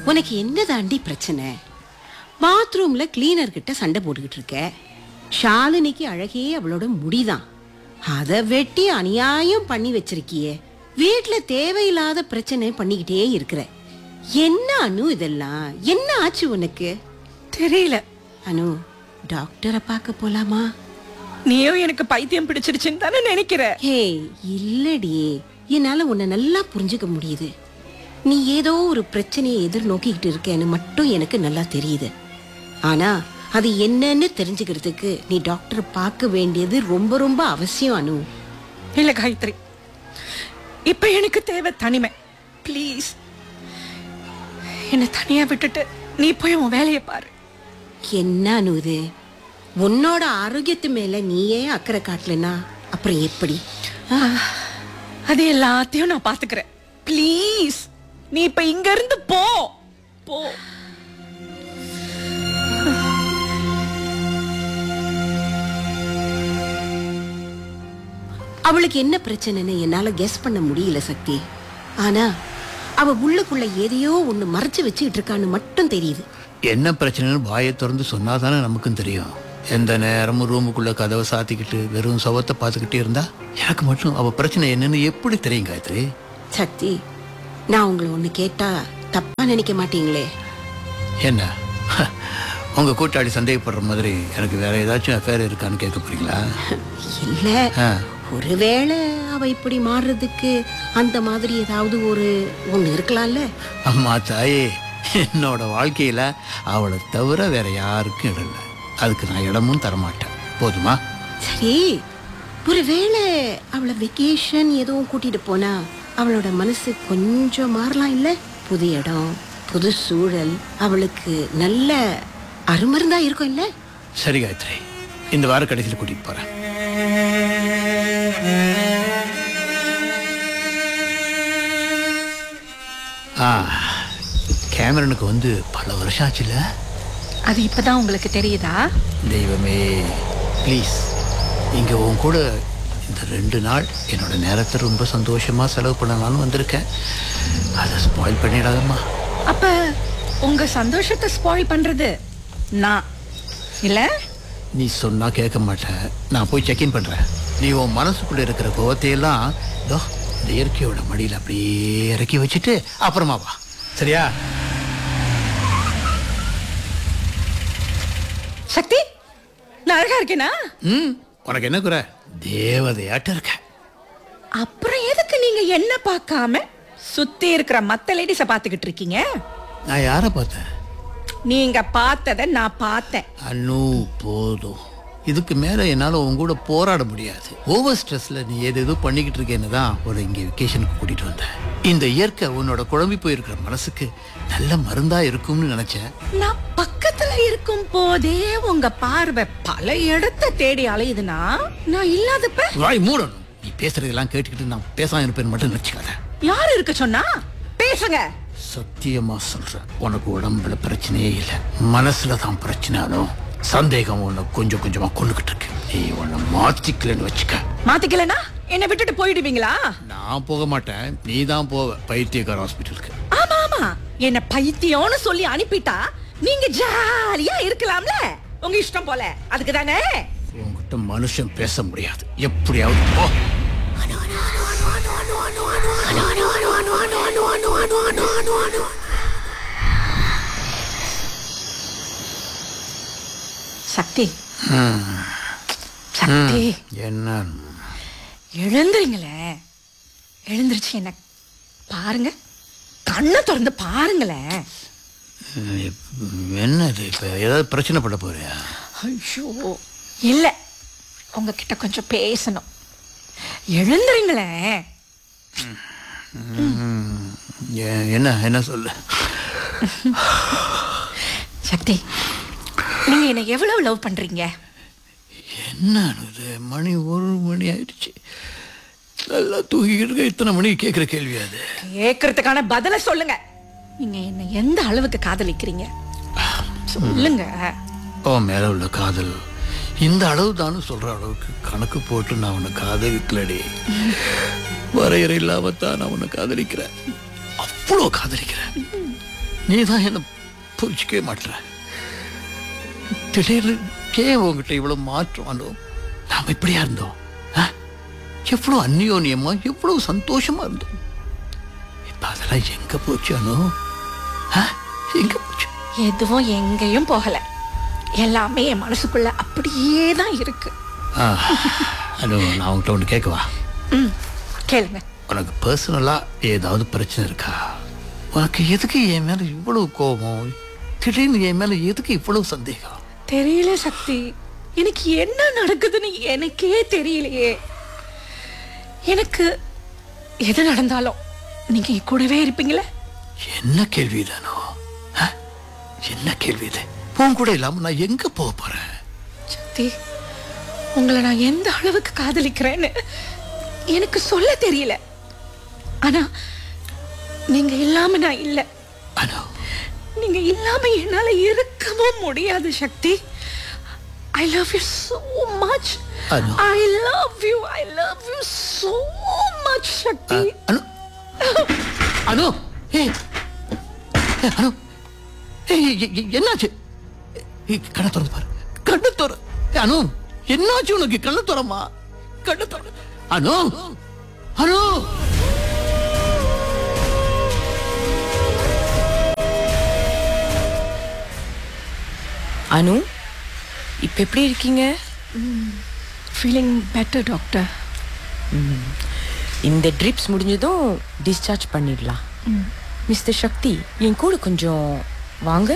உனக்கு என்ன தாண்டி பிரச்சனை பாத்ரூம்ல கிளீனர் கிட்ட சண்டை போட்டுக்கிட்டு இருக்க ஷாலினிக்கு அழகே அவளோட முடிதான் அதை வெட்டி அநியாயம் பண்ணி வச்சிருக்கியே வீட்ல தேவையில்லாத பிரச்சனை பண்ணிக்கிட்டே இருக்கிற என்ன அனு இதெல்லாம் என்ன ஆச்சு உனக்கு தெரியல அனு டாக்டரை பார்க்க போலாமா நீயும் எனக்கு பைத்தியம் பிடிச்சிருச்சுன்னு தானே நினைக்கிற ஹே இல்லடி என்னால உன்னை நல்லா புரிஞ்சுக்க முடியுது நீ ஏதோ ஒரு பிரச்சனையை எதிர்நோக்கிக்கிட்டு இருக்கேன்னு மட்டும் எனக்கு நல்லா தெரியுது ஆனா அது என்னன்னு தெரிஞ்சுக்கிறதுக்கு நீ டாக்டர் பார்க்க வேண்டியது ரொம்ப ரொம்ப அவசியம் அனு இல்ல காயத்ரி இப்ப எனக்கு தேவை தனிமை ப்ளீஸ் என்னை தனியா விட்டுட்டு நீ போய் உன் வேலையை பாரு என்ன அனு இது உன்னோட ஆரோக்கியத்து மேல நீயே அக்கறை காட்டலனா அப்புறம் எப்படி அது எல்லாத்தையும் நான் பாத்துக்கிறேன் ப்ளீஸ் நீ இப்ப இங்க இருந்து போ போ அவளுக்கு என்ன பிரச்சனைன்னு என்னால கெஸ் பண்ண முடியல சக்தி ஆனா அவ உள்ளுக்குள்ள எதையோ ஒண்ணு மறைச்சு வச்சுக்கிட்டு இருக்கான்னு மட்டும் தெரியுது என்ன பிரச்சனைன்னு வாயை திறந்து சொன்னாதானே நமக்கும் தெரியும் எந்த நேரமும் ரூமுக்குள்ள கதவை சாத்திக்கிட்டு வெறும் சவத்தை பார்த்துக்கிட்டே இருந்தா எனக்கு மட்டும் அவ பிரச்சனை என்னன்னு எப்படி தெரியும் காயத்ரி சக்தி நான் உங்களை ஒண்ணு கேட்டா தப்பா நினைக்க மாட்டீங்களே என்ன உங்க கூட்டாளி சந்தேகப்படுற மாதிரி எனக்கு வேற ஏதாச்சும் அஃபேர் இருக்கான்னு கேட்க போறீங்களா இல்ல ஆ. ஒருவேளை அவ இப்படி மாறுறதுக்கு அந்த மாதிரி ஏதாவது ஒரு ஒண்ணு இருக்கலாம்ல அம்மா தாயே என்னோட வாழ்க்கையில அவளை தவிர வேற யாருக்கும் இடம் இல்லை அதுக்கு நான் இடமும் தரமாட்டேன் போதுமா சரி ஒருவேளை அவளை வெக்கேஷன் எதுவும் கூட்டிட்டு போனா அவளோட மனசு கொஞ்சம் மாறலாம் இல்ல புது இடம் புது சூழல் அவளுக்கு நல்ல அருமருந்தா இருக்கும் இல்ல சரி காயத்ரி இந்த வார கடைசியில் கூட்டிட்டு போறேன் ஆ கேமரனுக்கு வந்து பல வருஷம் ஆச்சுல்ல அது இப்பதான் உங்களுக்கு தெரியுதா தெய்வமே ப்ளீஸ் இங்கே உன் கூட இந்த ரெண்டு நாள் என்னோட நேரத்தை ரொம்ப சந்தோஷமா செலவு பண்ணலாம்னு வந்திருக்கேன் அதை ஸ்பாயில் பண்ணிடாதம்மா அப்ப உங்க சந்தோஷத்தை ஸ்பாயில் பண்றது நான் இல்ல நீ சொன்னா கேட்க மாட்டேன் நான் போய் செக்இன் பண்றேன் நீ உன் மனசுக்குள்ள இருக்கிற கோவத்தையெல்லாம் இதோ இந்த இயற்கையோட மடியில் அப்படியே இறக்கி வச்சுட்டு அப்புறமா வா சரியா சக்தி நான் அழகா இருக்கேனா ம் உனக்கு என்ன குறை தேவதையாட்ட இருக்க அப்புறம் எதுக்கு நீங்க என்ன பார்க்காம சுத்தி இருக்கிற மத்த லேடிஸ பாத்துக்கிட்டு இருக்கீங்க நான் யாரை பார்த்தேன் நீங்க பார்த்தத நான் பார்த்தேன் அனு போதும் இதுக்கு மேல என்னால உன் கூட போராட முடியாது ஓவர் ஸ்ட்ரெஸ்ல நீ ஏதேதோ ஏதோ பண்ணிக்கிட்டு இருக்கேன்னு தான் ஒரு இங்க வெக்கேஷனுக்கு கூட்டிட்டு வந்தேன் இந்த இயற்கை உன்னோட குழம்பி போயிருக்கிற மனசுக்கு நல்ல மருந்தா இருக்கும்னு நினைச்சேன் நான் பக்கத்துல இருக்கும் போதே உங்க பார்வை பல இடத்த தேடி அலையுதுன்னா நான் இல்லாதப்ப வாய் மூடணும் நீ பேசுறதெல்லாம் கேட்டுக்கிட்டு நான் பேசாம இருப்பேன்னு மட்டும் நினைச்சுக்காத யார் இருக்க சொன்னா பேசுங்க சத்தியமா சொல்றேன் உனக்கு உடம்புல பிரச்சனையே இல்லை மனசுல தான் பிரச்சனையாலும் சந்தேகம் உன்னை கொஞ்சம் கொஞ்சமா கொண்டுகிட்டு இருக்கு நீ உன்னை மாத்திக்கலன்னு வச்சுக்க மாத்திக்கலனா என்ன விட்டுட்டு போயிடுவீங்களா நான் போக மாட்டேன் நீ தான் போவ பைத்தியக்கார ஹாஸ்பிட்டலுக்கு ஆமா ஆமா என்ன பைத்தியம்னு சொல்லி அனுப்பிட்டா நீங்க ஜாலியா இருக்கலாம்ல உங்க இஷ்டம் போல அதுக்கு தானே உன்கிட்ட மனுஷன் பேச முடியாது எப்படியாவது போ சக்தி சக்தி என்ன எழுந்துருங்களே எழுந்திருச்சு என்ன பாருங்க கண்ணை திறந்து பாருங்களேன் என்ன இது இப்ப ஏதாவது பிரச்சனை பட போறியா ஐயோ இல்ல உங்ககிட்ட கொஞ்சம் பேசணும் எழுந்துருங்களேன் ஏ- என்ன என்ன சொல்லு சக்தி நீங்க என்ன எவ்வளவு லவ் பண்றீங்க என்ன இது மணி ஒரு மணி ஆயிடுச்சு நல்லா தூங்கிக்கிட்டு இருக்க இத்தனை மணிக்கு கேட்குற கேள்வி அது கேக்குறதுக்கான பதில சொல்லுங்க நீங்க என்ன எந்த அளவுக்கு காதலிக்கிறீங்க சொல்லுங்க உன் மேல உள்ள காதல் இந்த அளவு தானு சொல்ற அளவுக்கு கணக்கு போட்டு நான் உன்னை காதலிக்கலடி வரையறை இல்லாமத்தான் நான் உன்னை காதலிக்கிறேன் அவ்வளோ காதலிக்கிறேன் நீ தான் என்ன புரிஞ்சிக்கவே மாட்டுற திடீர்னு ஏன் உங்ககிட்ட இவ்வளவு மாற்றம் அனு நாம இப்படியா இருந்தோம் ஆ? எவ்வளவு அந்யோன்யமா எவ்வளவு சந்தோஷமா இருந்தோம் இப்ப அதெல்லாம் எங்க போச்சு அனு ஆ? எங்க போச்சு எதுவும் எங்கேயும் போகல எல்லாமே என் மனசுக்குள்ள அப்படியே தான் இருக்கு ஆ, அனு நான் உங்ககிட்ட ஒன்று கேட்கவா ம் கேளுங்க உனக்கு பர்சனலா ஏதாவது பிரச்சனை இருக்கா உனக்கு எதுக்கு என் மேல இவ்வளவு கோபம் திடீர்னு என் மேல எதுக்கு இவ்வளவு சந்தேகம் தெரியல சக்தி எனக்கு என்ன நடக்குதுன்னு எனக்கே தெரியலையே எனக்கு எது நடந்தாலும் நீங்க என் கூடவே இருப்பீங்களே என்ன கேள்வி தானோ என்ன கேள்வி இது உன் கூட இல்லாம நான் எங்க போக போறேன் சக்தி உங்களை நான் எந்த அளவுக்கு காதலிக்கிறேன்னு எனக்கு சொல்ல தெரியல ஆனா நீங்க இல்லாம நான் இல்ல அனு நீங்க இல்லாம என்னால இருக்கவும் முடியாது Shakti I love you so much Anu. I love you I love you so much Shakti Anu Anu ஏய் ஏய், அனு ஏய், எ- எ- என்னாச்சு ஏய், கண்ணை திறந்து பாரு கண்ணை திற ஏய், அனு என்னாச்சு உனக்கு கண்ணை திறமா கண்ணை திற அனு அனு அனு இப்ப எப்படி இருக்கீங்க ஃபீலிங் பெட்டர் டாக்டர் இந்த ட்ரிப்ஸ் முடிஞ்சதும் டிஸ்சார்ஜ் பண்ணிடலாம் மிஸ்டர் சக்தி என் கூட கொஞ்சம் வாங்க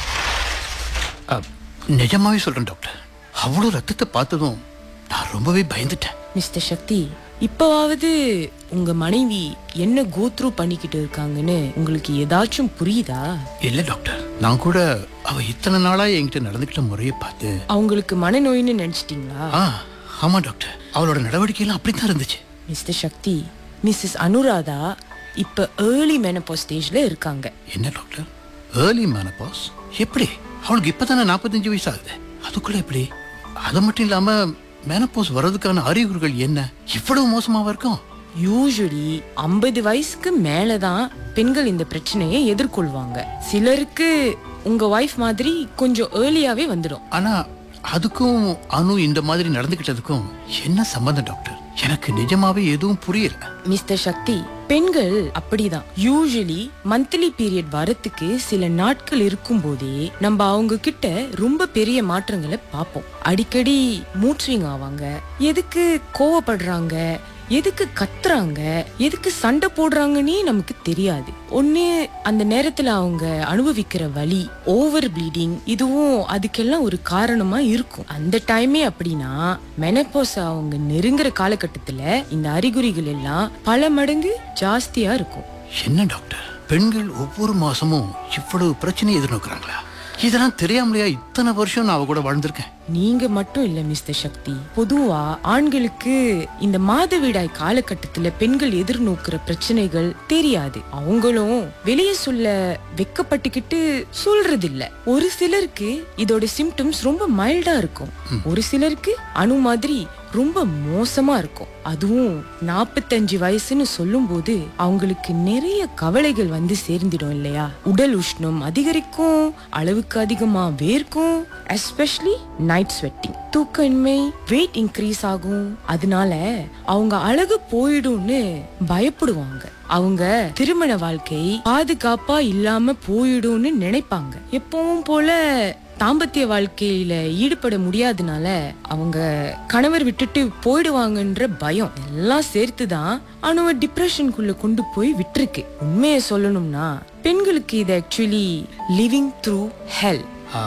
அ, நிஜமாவே சொல்றேன் டாக்டர் அவ்வளவு ரத்தத்தை பார்த்ததும் நான் ரொம்பவே பயந்துட்டேன் மிஸ்டர் சக்தி இப்பவாவது உங்க மனைவி என்ன கோத்ரூ பண்ணிக்கிட்டு இருக்காங்கன்னு உங்களுக்கு ஏதாச்சும் புரியுதா இல்ல டாக்டர் நான் கூட அவ இத்தனை நாளா என்கிட்ட நடந்துக்கிட்ட முறையை பார்த்து அவங்களுக்கு மனநோயின்னு நினைச்சிட்டீங்களா ஆ ஆமா டாக்டர் அவளோட நடவடிக்கையெல்லாம் அப்படித்தான் இருந்துச்சு மிஸ்டர் சக்தி மிஸ்ஸஸ் அனுராதா இப்ப ஏர்லி மெனப்போ ஸ்டேஜ்ல இருக்காங்க என்ன டாக்டர் ஏர்லி மேனபாஸ் எப்படி அவளுக்கு இப்பதானே நாற்பத்தஞ்சு வயசு ஆகுது அதுக்குள்ள எப்படி அது மட்டும் இல்லாம மேனபாஸ் வர்றதுக்கான அறிகுறிகள் என்ன இவ்வளவு மோசமாவா இருக்கும் யூஸ்வலி ஐம்பது வயசுக்கு மேலதான் பெண்கள் இந்த பிரச்சனையை எதிர்கொள்வாங்க சிலருக்கு உங்க ஒய்ஃப் மாதிரி கொஞ்சம் ஏர்லியாவே வந்துடும் ஆனா அதுக்கும் அனு இந்த மாதிரி நடந்துகிட்டதுக்கும் என்ன சம்பந்தம் டாக்டர் எனக்கு நிஜமாவே எதுவும் புரியல மிஸ்டர் சக்தி பெண்கள் அப்படிதான் யூஸ்வலி மந்த்லி பீரியட் வரத்துக்கு சில நாட்கள் இருக்கும் போதே நம்ம அவங்க கிட்ட ரொம்ப பெரிய மாற்றங்களை பார்ப்போம் அடிக்கடி மூட் ஸ்விங் ஆவாங்க எதுக்கு கோவப்படுறாங்க எதுக்கு கத்துறாங்க எதுக்கு சண்டை போடுறாங்கன்னே நமக்கு தெரியாது ஒண்ணு அந்த நேரத்துல அவங்க அனுபவிக்கிற வலி ஓவர் ப்ளீடிங் இதுவும் அதுக்கெல்லாம் ஒரு காரணமா இருக்கும் அந்த டைமே அப்படின்னா மெனப்போஸ் அவங்க நெருங்குற காலகட்டத்துல இந்த அறிகுறிகள் எல்லாம் பல மடங்கு ஜாஸ்தியா இருக்கும் என்ன டாக்டர் பெண்கள் ஒவ்வொரு மாசமும் இவ்வளவு பிரச்சனை எதிர்நோக்குறாங்களா இதெல்லாம் தெரியாமலையா இத்தனை வருஷம் நான் அவ கூட வாழ்ந்திருக்கேன் நீங்க மட்டும் இல்ல மிஸ்டர் சக்தி பொதுவா ஆண்களுக்கு இந்த மாதவிடாய் காலகட்டத்துல பெண்கள் எதிர்நோக்குற பிரச்சனைகள் தெரியாது அவங்களும் வெளியே சொல்ல வெக்கப்பட்டுக்கிட்டு சொல்றது இல்ல ஒரு சிலருக்கு இதோட சிம்டம்ஸ் ரொம்ப மைல்டா இருக்கும் ஒரு சிலருக்கு அணு மாதிரி ரொம்ப மோசமா இருக்கும் அதுவும் நாற்பத்தஞ்சு வயசுன்னு சொல்லும்போது அவங்களுக்கு நிறைய கவலைகள் வந்து சேர்ந்திடும் இல்லையா உடல் உஷ்ணம் அதிகரிக்கும் அளவுக்கு அதிகமா வேர்க்கும் எஸ்பெஷலி நைட் ஸ்வெட்டிங் தூக்கமின்மை வெயிட் இன்க்ரீஸ் ஆகும் அதனால அவங்க அழகு போயிடும்னு பயப்படுவாங்க அவங்க திருமண வாழ்க்கை பாதுகாப்பா இல்லாம போயிடும்னு நினைப்பாங்க எப்பவும் போல தாம்பத்திய வாழ்க்கையில ஈடுபட முடியாதனால அவங்க கணவர் விட்டுட்டு போயிடுவாங்கன்ற பயம் எல்லாம் சேர்த்துதான் அணுவ டிப்ரெஷனுக்குள்ள கொண்டு போய் விட்டுருக்கு உண்மையை சொல்லணும்னா பெண்களுக்கு இது ஆக்சுவலி லிவிங் த்ரூ ஹெல் ஆ,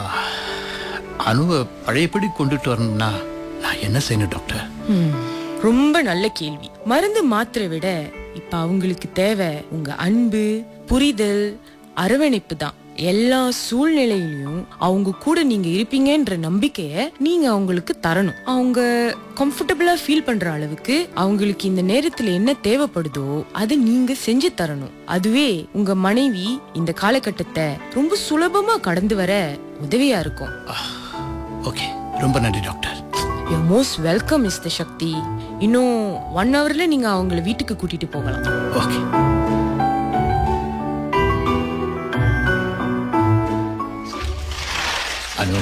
அணுவை பழையபடி கொண்டுட்டு வரணும்னா நான் என்ன செய்யணும் டாக்டர் ரொம்ப நல்ல கேள்வி மருந்து மாத்திரை விட இப்ப அவங்களுக்கு தேவை உங்க அன்பு புரிதல் அரவணைப்பு தான் எல்லா சூழ்நிலையிலும் அவங்க கூட நீங்க இருப்பீங்கன்ற நம்பிக்கைய நீங்க அவங்களுக்கு தரணும் அவங்க கம்ஃபர்டபுளா ஃபீல் பண்ற அளவுக்கு அவங்களுக்கு இந்த நேரத்துல என்ன தேவைப்படுதோ அதை நீங்க செஞ்சு தரணும் அதுவே உங்க மனைவி இந்த காலகட்டத்தை ரொம்ப சுலபமா கடந்து வர உதவியா இருக்கும் ஓகே ரொம்ப நன்றி doctor you most welcome mister Shakti இன்னும் ஒன் ஹவர்ல நீங்க அவங்கள வீட்டுக்கு கூட்டிட்டு போகலாம் ஓகே அனு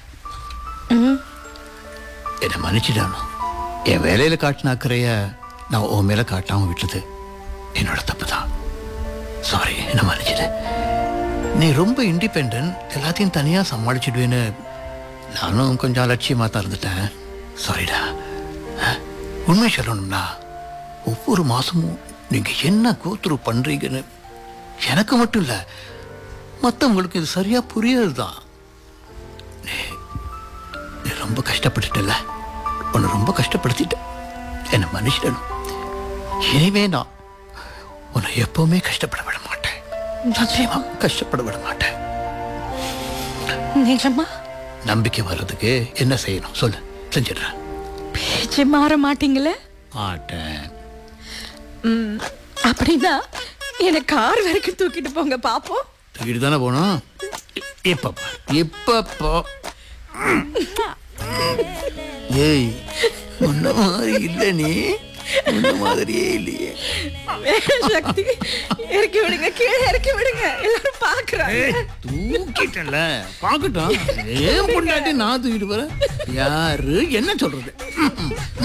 என்னை மன்னிச்சிடானு என் வேலையில காட்டின அக்கறைய நான் உன் மேல காட்டாம விட்டது என்னோட தப்பு தான் சாரி என்ன மன்னிச்சிடு நீ ரொம்ப இண்டிபெண்ட் எல்லாத்தையும் தனியா சமாளிச்சிடுவேன்னு நானும் கொஞ்சம் அலட்சியமா தான் இருந்துட்டேன் சாரிடா அஹ், உண்மை சொல்லணும்னா ஒவ்வொரு மாசமும் நீங்க என்ன கோத்துரு பண்றீங்கன்னு எனக்கு மட்டும் இல்ல மத்தவங்களுக்கு இது சரியா புரியறது தான் நீ ரொம்ப கஷ்டப்பட்டுட்டல உன்னை ரொம்ப கஷ்டப்படுத்திட்ட என்னை மன்னிச்சிடணும் இனிமே நான் உன்னை எப்பவுமே கஷ்டப்பட விட மாட்டேன் நிச்சயமா கஷ்டப்பட விட மாட்டேன் நிஜமா நம்பிக்கை வர்றதுக்கு என்ன செய்யணும் சொல்லு செஞ்சிடுறேன் பேச்சு மாற மாட்டீங்களே மாட்டேன் ம், அப்படின்னா என்னை கார் வரைக்கும் தூக்கிட்டு போங்க பாப்போம் தூக்கிட்டு தானே போனோம் இப்பப்பா இப்பப்போ ஏய் முன்ன மாதிரி இல்லை நீ முன்ன மாதிரியே இல்லையே சக்தி இறக்கி விடுங்க கீழே இறக்கி விடுங்க எல்லாரும் பாக்குறாங்க தூக்கிட்டல பாக்கட்டும் ஏன் பொண்டாட்டி நான் தூக்கிட்டு போறேன் யாரு என்ன சொல்றது